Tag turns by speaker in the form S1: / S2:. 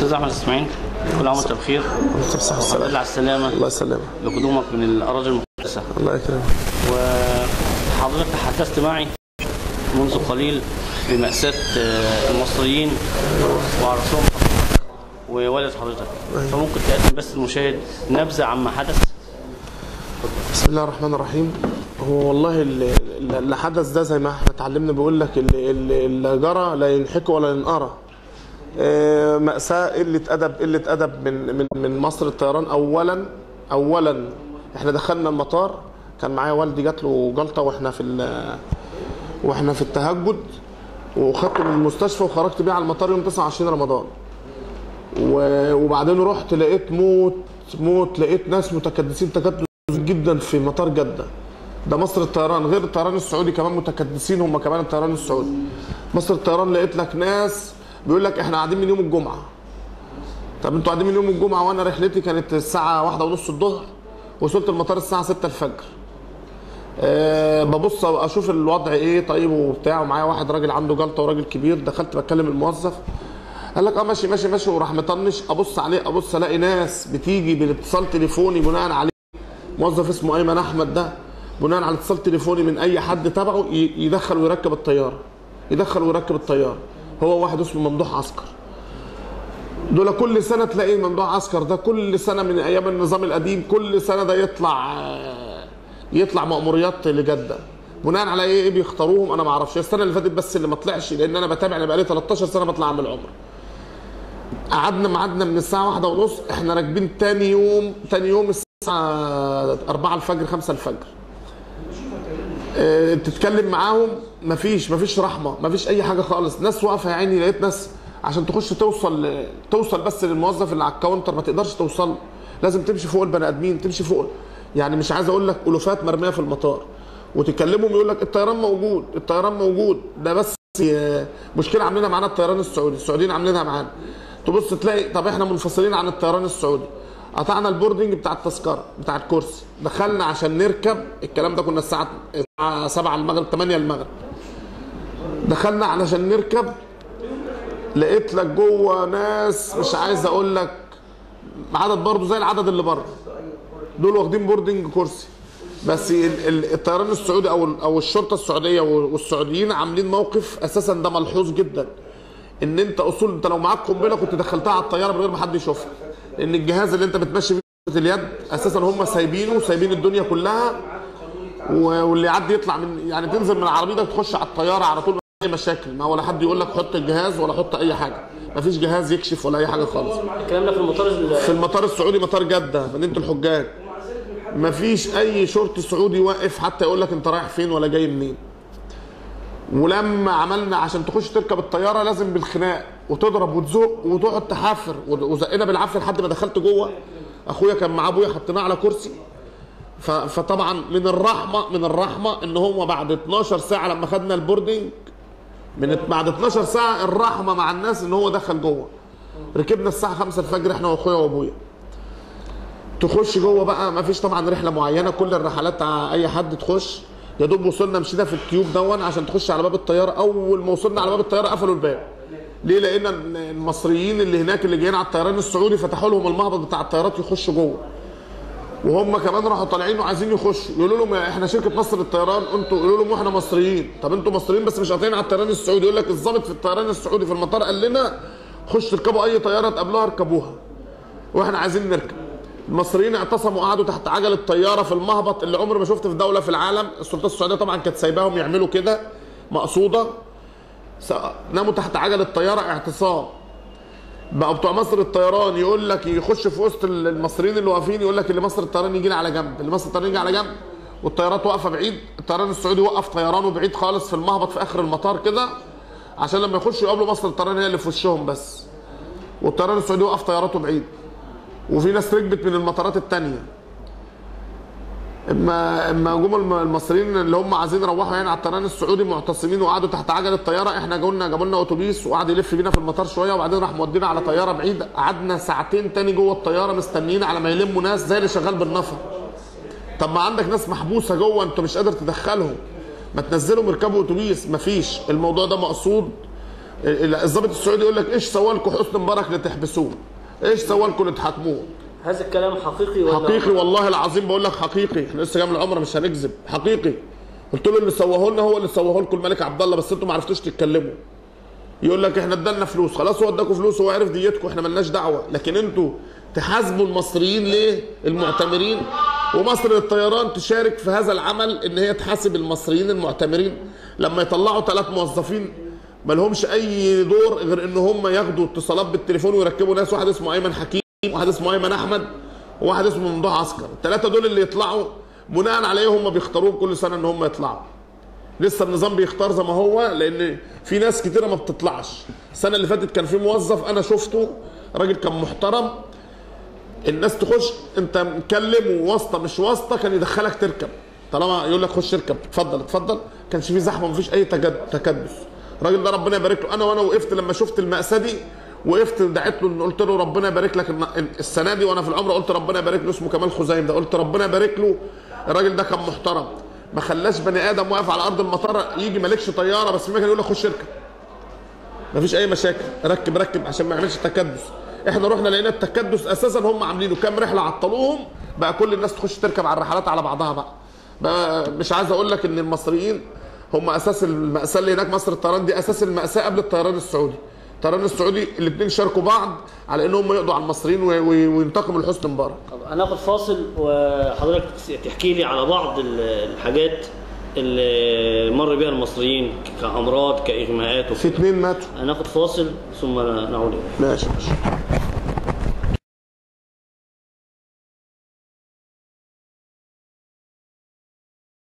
S1: استاذ احمد اسماعيل كل عام وانت بخير
S2: انت بصحة
S1: الحمد لله
S2: والسلامة
S1: على السلامه
S2: الله يسلمك
S1: لقدومك من الاراضي المقدسه
S2: الله يكرمك
S1: وحضرتك تحدثت معي منذ قليل بمأساة آه، المصريين وعرسهم ووالد حضرتك فممكن تقدم بس المشاهد نبذة عما حدث
S2: بسم الله الرحمن الرحيم هو والله اللي, اللي حدث ده زي ما احنا اتعلمنا بيقول لك اللي, اللي, اللي جرى لا ينحكي ولا ينقرى آه، مأساة قلة أدب قلة أدب من من من مصر الطيران أولا أولا احنا دخلنا المطار كان معايا والدي جات له جلطة واحنا في ال- واحنا في التهجد وخدته من المستشفى وخرجت بيه على المطار يوم 29 رمضان و- وبعدين رحت لقيت موت موت لقيت ناس متكدسين تكدس جدا في مطار جدة ده مصر الطيران غير الطيران السعودي كمان متكدسين هم كمان الطيران السعودي مصر الطيران لقيت لك ناس بيقول لك احنا قاعدين من يوم الجمعة طب انتوا قاعدين من يوم الجمعة وانا رحلتي كانت الساعة واحدة ونص الظهر وصلت المطار الساعة 6 الفجر أه ببص اشوف الوضع ايه طيب وبتاع ومعايا واحد راجل عنده جلطه وراجل كبير دخلت بتكلم الموظف قال لك اه ماشي ماشي ماشي وراح مطنش ابص عليه ابص الاقي ناس بتيجي بالاتصال تليفوني بناء عليه موظف اسمه ايمن احمد ده بناء على اتصال تليفوني من اي حد تبعه ي- يدخل ويركب الطياره يدخل ويركب الطياره هو واحد اسمه ممدوح عسكر دول كل سنه تلاقي ممدوح عسكر ده كل سنه من ايام النظام القديم كل سنه ده يطلع آه، يطلع مأموريات لجده بناء على ايه إيه بيختاروهم انا ما اعرفش السنه اللي فاتت بس اللي ما طلعش لان انا بتابع انا بقالي 13 سنه بطلع اعمل عمره قعدنا ميعادنا من الساعه واحدة ونص احنا راكبين تاني يوم تاني يوم الساعه 4 الفجر 5 الفجر اه تتكلم معاهم مفيش مفيش رحمه مفيش اي حاجه خالص ناس واقفه يا عيني لقيت ناس عشان تخش توصل توصل بس للموظف اللي على الكاونتر ما تقدرش توصل له. لازم تمشي فوق البني ادمين تمشي فوق يعني مش عايز اقول لك الوفات مرميه في المطار وتكلمهم يقول لك الطيران موجود الطيران موجود ده بس اه، مشكله عاملينها معانا الطيران السعودي السعوديين عاملينها معانا تبص تلاقي طب احنا منفصلين عن الطيران السعودي قطعنا البوردنج بتاع التذكره بتاع الكرسي دخلنا عشان نركب الكلام ده كنا الساعه الساعة 7 المغرب 8 المغرب دخلنا علشان نركب لقيت لك جوه ناس مش عايز اقول لك عدد برضه زي العدد اللي بره دول واخدين بوردنج كرسي بس ال- ال- الطيران السعودي او ال- او الشرطه السعوديه والسعوديين عاملين موقف اساسا ده ملحوظ جدا ان انت اصول انت لو معاك قنبله كنت دخلتها على الطياره من غير ما حد يشوفها لان الجهاز اللي انت بتمشي بيه اليد اساسا هم سايبينه سايبين الدنيا كلها و- واللي يعدي يطلع من يعني تنزل من عربيتك تخش على الطياره على طول اي مشاكل ما ولا حد يقول لك حط الجهاز ولا حط اي حاجه مفيش جهاز يكشف ولا اي حاجه خالص
S1: الكلام ده في المطار ال-
S2: في المطار السعودي مطار جده مدينه الحجاج مفيش اي شرطي سعودي واقف حتى يقول لك انت رايح فين ولا جاي منين ولما عملنا عشان تخش تركب الطياره لازم بالخناق وتضرب وتزق وتقعد تحافر وزقنا بالعافيه لحد ما دخلت جوه اخويا كان مع ابويا حطيناه على كرسي ف- فطبعا من الرحمه من الرحمه ان هو بعد 12 ساعه لما خدنا البوردنج من بعد 12 ساعه الرحمه مع الناس ان هو دخل جوه ركبنا الساعه 5 الفجر احنا واخويا وابويا تخش جوه بقى ما فيش طبعا رحله معينه كل الرحلات ع- اي حد تخش يا دوب وصلنا مشينا في التيوب دون عشان تخش على باب الطياره اول ما وصلنا على باب الطياره قفلوا الباب ليه لان ال- المصريين اللي هناك اللي جايين على الطيران السعودي فتحوا لهم المهبط بتاع الطيارات يخشوا جوه وهم كمان راحوا طالعين وعايزين يخشوا يقولوا لهم يا احنا شركه مصر للطيران انتوا يقولوا لهم احنا مصريين طب انتوا مصريين بس مش قاطعين على الطيران السعودي يقول لك الضابط في الطيران السعودي في المطار قال لنا خش تركبوا اي طياره تقابلوها اركبوها واحنا عايزين نركب المصريين اعتصموا قعدوا تحت عجله طياره في المهبط اللي عمري ما شفت في دوله في العالم السلطات السعوديه طبعا كانت سايباهم يعملوا كده مقصوده س- ناموا تحت عجله طياره اعتصام بقى بتوع مصر الطيران يقول لك يخش في وسط المصريين اللي واقفين يقول لك اللي مصر الطيران يجي لي على جنب اللي مصر الطيران يجي على جنب والطيارات واقفه بعيد الطيران السعودي وقف طيرانه بعيد خالص في المهبط في اخر المطار كده عشان لما يخشوا يقابلوا مصر الطيران هي اللي في وشهم بس والطيران السعودي وقف طياراته بعيد وفي ناس ركبت من المطارات التانية اما اما جم الم- المصريين اللي هم عايزين يروحوا يعني على الطيران السعودي معتصمين وقعدوا تحت عجله الطياره احنا جولنا جابوا لنا اتوبيس وقعد يلف بينا في المطار شويه وبعدين راح مودينا على طياره بعيده قعدنا ساعتين تاني جوه الطياره مستنيين على ما يلموا ناس زي اللي شغال بالنفر طب ما عندك ناس محبوسه جوه انت مش قادر تدخلهم ما تنزلهم يركبوا اتوبيس مفيش الموضوع ده مقصود ال- الضابط السعودي يقول لك ايش سوى لكم حسني مبارك لتحبسوه ايش سوى لكم لتحاكموه
S1: هذا الكلام حقيقي ولا
S2: حقيقي والله العظيم بقول لك حقيقي احنا لسه جاي من العمره مش هنكذب حقيقي قلت له اللي سواه لنا هو اللي سواه لكم الملك عبد الله بس انتوا ما عرفتوش تتكلموا يقول لك احنا ادالنا فلوس خلاص هو اداكم فلوس هو عرف ديتكم احنا ملناش دعوه لكن انتوا تحاسبوا المصريين ليه المعتمرين ومصر للطيران تشارك في هذا العمل ان هي تحاسب المصريين المعتمرين لما يطلعوا ثلاث موظفين ما لهمش اي دور غير ان هم ياخدوا اتصالات بالتليفون ويركبوا ناس واحد اسمه ايمن حكيم واحد اسمه ايمن احمد وواحد اسمه ممدوح عسكر الثلاثه دول اللي يطلعوا بناء عليه هم بيختاروهم كل سنه ان هم يطلعوا لسه النظام بيختار زي ما هو لان في ناس كتيره ما بتطلعش السنه اللي فاتت كان في موظف انا شفته راجل كان محترم الناس تخش انت مكلم وواسطه مش واسطه كان يدخلك تركب طالما يقول لك خش اركب اتفضل اتفضل كانش في زحمه مفيش اي تجد- تكدس الراجل ده ربنا يبارك له انا وانا وقفت لما شفت المأساة دي وقفت دعيت له إن قلت له ربنا يبارك لك الن- السنه دي وانا في العمره قلت ربنا يبارك له اسمه كمال خزايم ده قلت ربنا يبارك له الراجل ده كان محترم ما خلاش بني ادم واقف على ارض المطار يجي مالكش طياره بس في مكان يقول لك خش اركب مفيش اي مشاكل ركب ركب عشان ما يعملش تكدس احنا رحنا لقينا التكدس اساسا هم عاملينه كام رحله عطلوهم بقى كل الناس تخش تركب على الرحلات على بعضها بقى, بقى مش عايز اقول لك ان المصريين هم اساس الماساه اللي هناك مصر الطيران دي اساس الماساه قبل الطيران السعودي الطيران السعودي الاثنين شاركوا بعض على انهم يقضوا على المصريين وي- وي- وينتقموا لحسني مبارك
S1: طب هناخد فاصل وحضرتك تحكي لي على بعض ال- الحاجات اللي مر بها المصريين كامراض كاغماءات
S2: في
S1: وكده
S2: اثنين ماتوا
S1: هناخد فاصل ثم نعود إليك.
S2: ماشي ماشي